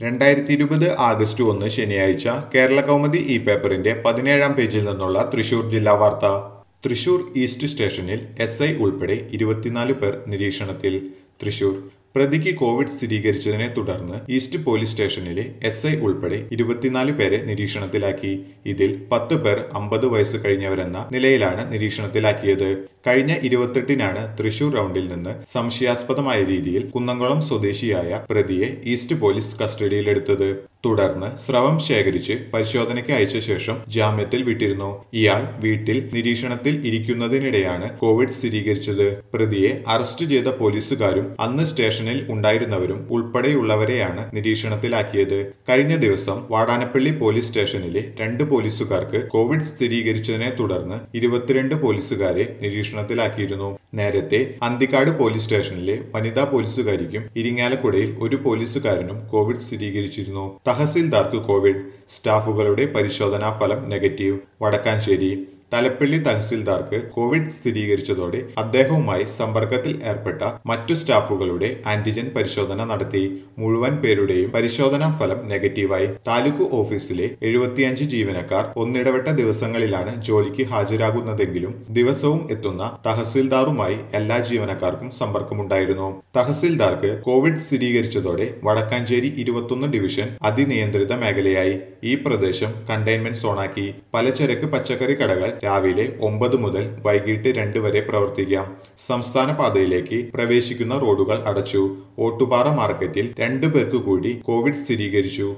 രണ്ടായിരത്തി ഇരുപത് ആഗസ്റ്റ് ഒന്ന് ശനിയാഴ്ച കേരള കൗമുദി ഇ പേപ്പറിന്റെ പതിനേഴാം പേജിൽ നിന്നുള്ള തൃശൂർ ജില്ലാ വാർത്ത തൃശൂർ ഈസ്റ്റ് സ്റ്റേഷനിൽ എസ് ഐ ഉൾപ്പെടെ ഇരുപത്തിനാല് പേർ നിരീക്ഷണത്തിൽ തൃശൂർ പ്രതിക്ക് കോവിഡ് സ്ഥിരീകരിച്ചതിനെ തുടർന്ന് ഈസ്റ്റ് പോലീസ് സ്റ്റേഷനിലെ എസ് ഐ ഉൾപ്പെടെ ഇരുപത്തിനാല് പേരെ നിരീക്ഷണത്തിലാക്കി ഇതിൽ പത്ത് പേർ അമ്പത് വയസ്സ് കഴിഞ്ഞവരെന്ന നിലയിലാണ് നിരീക്ഷണത്തിലാക്കിയത് കഴിഞ്ഞ ഇരുപത്തെട്ടിനാണ് തൃശൂർ റൗണ്ടിൽ നിന്ന് സംശയാസ്പദമായ രീതിയിൽ കുന്നംകുളം സ്വദേശിയായ പ്രതിയെ ഈസ്റ്റ് പോലീസ് കസ്റ്റഡിയിലെടുത്തത് തുടർന്ന് സ്രവം ശേഖരിച്ച് പരിശോധനയ്ക്ക് അയച്ച ശേഷം ജാമ്യത്തിൽ വിട്ടിരുന്നു ഇയാൾ വീട്ടിൽ നിരീക്ഷണത്തിൽ ഇരിക്കുന്നതിനിടെയാണ് കോവിഡ് സ്ഥിരീകരിച്ചത് പ്രതിയെ അറസ്റ്റ് ചെയ്ത പോലീസുകാരും അന്ന് സ്റ്റേഷനിൽ ഉണ്ടായിരുന്നവരും ഉൾപ്പെടെയുള്ളവരെയാണ് നിരീക്ഷണത്തിലാക്കിയത് കഴിഞ്ഞ ദിവസം വാടാനപ്പള്ളി പോലീസ് സ്റ്റേഷനിലെ രണ്ട് പോലീസുകാർക്ക് കോവിഡ് സ്ഥിരീകരിച്ചതിനെ തുടർന്ന് ഇരുപത്തിരണ്ട് പോലീസുകാരെ നിരീക്ഷണത്തിലാക്കിയിരുന്നു നേരത്തെ അന്തിക്കാട് പോലീസ് സ്റ്റേഷനിലെ വനിതാ പോലീസുകാരിക്കും ഇരിങ്ങാലക്കുടയിൽ ഒരു പോലീസുകാരനും കോവിഡ് സ്ഥിരീകരിച്ചിരുന്നു തഹസിൽദാർക്ക് കോവിഡ് സ്റ്റാഫുകളുടെ പരിശോധനാ ഫലം നെഗറ്റീവ് വടക്കാഞ്ചേരി തലപ്പള്ളി തഹസിൽദാർക്ക് കോവിഡ് സ്ഥിരീകരിച്ചതോടെ അദ്ദേഹവുമായി സമ്പർക്കത്തിൽ ഏർപ്പെട്ട മറ്റു സ്റ്റാഫുകളുടെ ആന്റിജൻ പരിശോധന നടത്തി മുഴുവൻ പേരുടെയും പരിശോധനാ ഫലം നെഗറ്റീവായി താലൂക്ക് ഓഫീസിലെ എഴുപത്തിയഞ്ച് ജീവനക്കാർ ഒന്നിടവിട്ട ദിവസങ്ങളിലാണ് ജോലിക്ക് ഹാജരാകുന്നതെങ്കിലും ദിവസവും എത്തുന്ന തഹസിൽദാറുമായി എല്ലാ ജീവനക്കാർക്കും സമ്പർക്കമുണ്ടായിരുന്നു തഹസിൽദാർക്ക് കോവിഡ് സ്ഥിരീകരിച്ചതോടെ വടക്കാഞ്ചേരി ഇരുപത്തൊന്ന് ഡിവിഷൻ അതിനിയന്ത്രിത മേഖലയായി ഈ പ്രദേശം കണ്ടെയ്ൻമെന്റ് സോണാക്കി പലചരക്ക് പച്ചക്കറി കടകൾ രാവിലെ ഒമ്പത് മുതൽ വൈകിട്ട് രണ്ട് വരെ പ്രവർത്തിക്കാം സംസ്ഥാന പാതയിലേക്ക് പ്രവേശിക്കുന്ന റോഡുകൾ അടച്ചു ഓട്ടുപാറ മാർക്കറ്റിൽ രണ്ടു പേർക്ക് കൂടി കോവിഡ് സ്ഥിരീകരിച്ചു